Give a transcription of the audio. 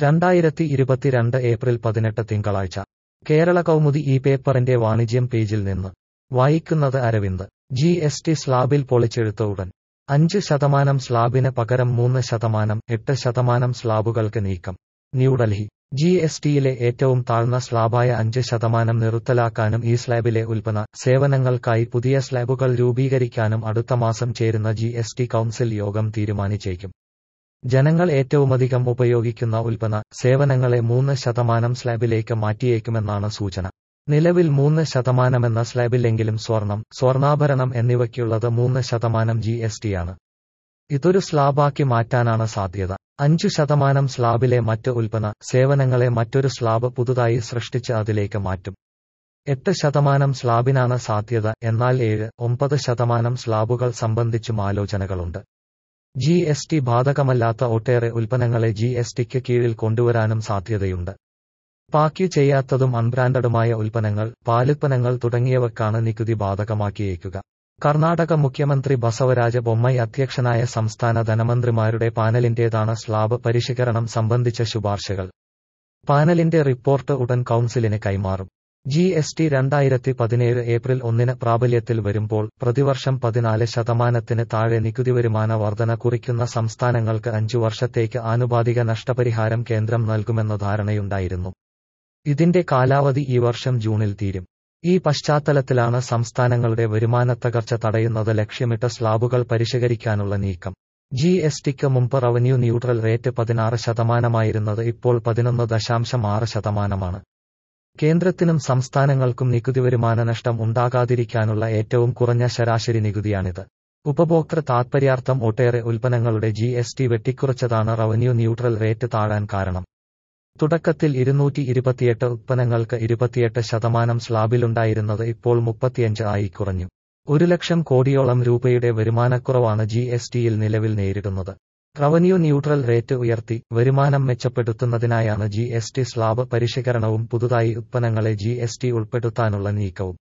രണ്ടായിരത്തി ഇരുപത്തിരണ്ട് ഏപ്രിൽ പതിനെട്ട് തിങ്കളാഴ്ച കേരള കൗമുദി ഈ പേപ്പറിന്റെ വാണിജ്യം പേജിൽ നിന്ന് വായിക്കുന്നത് അരവിന്ദ് ജി എസ് ടി സ്ലാബിൽ പൊളിച്ചെഴുത്ത് ഉടൻ അഞ്ച് ശതമാനം സ്ലാബിന് പകരം മൂന്ന് ശതമാനം എട്ട് ശതമാനം സ്ലാബുകൾക്ക് നീക്കം ന്യൂഡൽഹി ജി എസ് ടിയിലെ ഏറ്റവും താഴ്ന്ന സ്ലാബായ അഞ്ച് ശതമാനം നിർത്തലാക്കാനും ഈ സ്ലാബിലെ ഉൽപ്പന്ന സേവനങ്ങൾക്കായി പുതിയ സ്ലാബുകൾ രൂപീകരിക്കാനും അടുത്ത മാസം ചേരുന്ന ജി എസ് ടി കൗൺസിൽ യോഗം തീരുമാനിച്ചേക്കും ജനങ്ങൾ ഏറ്റവുമധികം ഉപയോഗിക്കുന്ന ഉൽപ്പന്ന സേവനങ്ങളെ മൂന്ന് ശതമാനം സ്ലാബിലേക്ക് മാറ്റിയേക്കുമെന്നാണ് സൂചന നിലവിൽ മൂന്ന് ശതമാനമെന്ന സ്ലാബില്ലെങ്കിലും സ്വർണം സ്വർണ്ണാഭരണം എന്നിവയ്ക്കുള്ളത് മൂന്ന് ശതമാനം ജി എസ് ടിയാണ് ഇതൊരു സ്ലാബാക്കി മാറ്റാനാണ് സാധ്യത അഞ്ചു ശതമാനം സ്ലാബിലെ മറ്റ് ഉൽപ്പന്ന സേവനങ്ങളെ മറ്റൊരു സ്ലാബ് പുതുതായി സൃഷ്ടിച്ച് അതിലേക്ക് മാറ്റും എട്ട് ശതമാനം സ്ലാബിനാണ് സാധ്യത എന്നാൽ ഏഴ് ഒമ്പത് ശതമാനം സ്ലാബുകൾ സംബന്ധിച്ചും ആലോചനകളുണ്ട് ജി എസ് ടി ബാധകമല്ലാത്ത ഒട്ടേറെ ഉൽപ്പന്നങ്ങളെ ജി എസ് ടിക്ക് കീഴിൽ കൊണ്ടുവരാനും സാധ്യതയുണ്ട് പാക്ക് ചെയ്യാത്തതും അൺബ്രാൻഡഡുമായ ഉൽപ്പന്നങ്ങൾ പാലുൽപ്പന്നങ്ങൾ തുടങ്ങിയവക്കാണ് നികുതി ബാധകമാക്കിയേക്കുക കർണാടക മുഖ്യമന്ത്രി ബസവരാജ ബൊമ്മൈ അധ്യക്ഷനായ സംസ്ഥാന ധനമന്ത്രിമാരുടെ പാനലിന്റേതാണ് സ്ലാബ് പരിഷ്കരണം സംബന്ധിച്ച ശുപാർശകൾ പാനലിന്റെ റിപ്പോർട്ട് ഉടൻ കൌൺസിലിന് കൈമാറും ജി എസ് ടി രണ്ടായിരത്തി പതിനേഴ് ഏപ്രിൽ ഒന്നിന് പ്രാബല്യത്തിൽ വരുമ്പോൾ പ്രതിവർഷം പതിനാല് ശതമാനത്തിന് താഴെ നികുതി വരുമാന വർധന കുറിക്കുന്ന സംസ്ഥാനങ്ങൾക്ക് അഞ്ചു വർഷത്തേക്ക് ആനുപാതിക നഷ്ടപരിഹാരം കേന്ദ്രം നൽകുമെന്ന ധാരണയുണ്ടായിരുന്നു ഇതിന്റെ കാലാവധി ഈ വർഷം ജൂണിൽ തീരും ഈ പശ്ചാത്തലത്തിലാണ് സംസ്ഥാനങ്ങളുടെ വരുമാനത്തകർച്ച തടയുന്നത് ലക്ഷ്യമിട്ട സ്ലാബുകൾ പരിഷ്കരിക്കാനുള്ള നീക്കം ജി എസ് ടിക്ക് മുമ്പ് റവന്യൂ ന്യൂട്രൽ റേറ്റ് പതിനാറ് ശതമാനമായിരുന്നത് ഇപ്പോൾ പതിനൊന്ന് ദശാംശം ആറ് ശതമാനമാണ് കേന്ദ്രത്തിനും സംസ്ഥാനങ്ങൾക്കും നികുതി വരുമാന നഷ്ടം ഉണ്ടാകാതിരിക്കാനുള്ള ഏറ്റവും കുറഞ്ഞ ശരാശരി നികുതിയാണിത് ഉപഭോക്തൃ താത്പര്യാർത്ഥം ഒട്ടേറെ ഉൽപ്പന്നങ്ങളുടെ ജി എസ് ടി വെട്ടിക്കുറച്ചതാണ് റവന്യൂ ന്യൂട്രൽ റേറ്റ് താഴാൻ കാരണം തുടക്കത്തിൽ ഇരുന്നൂറ്റി ഇരുപത്തിയെട്ട് ഉത്പന്നങ്ങൾക്ക് ഇരുപത്തിയെട്ട് ശതമാനം സ്ലാബിലുണ്ടായിരുന്നത് ഇപ്പോൾ മുപ്പത്തിയഞ്ച് ആയി കുറഞ്ഞു ഒരു ലക്ഷം കോടിയോളം രൂപയുടെ വരുമാനക്കുറവാണ് ജി എസ് ടിയിൽ നിലവിൽ നേരിടുന്നത് റവന്യൂ ന്യൂട്രൽ റേറ്റ് ഉയർത്തി വരുമാനം മെച്ചപ്പെടുത്തുന്നതിനായാണ് ജി എസ് ടി സ്ലാബ് പരിഷ്കരണവും പുതുതായി ഉത്പന്നങ്ങളെ ജി എസ് ടി ഉൾപ്പെടുത്താനുള്ള നീക്കവും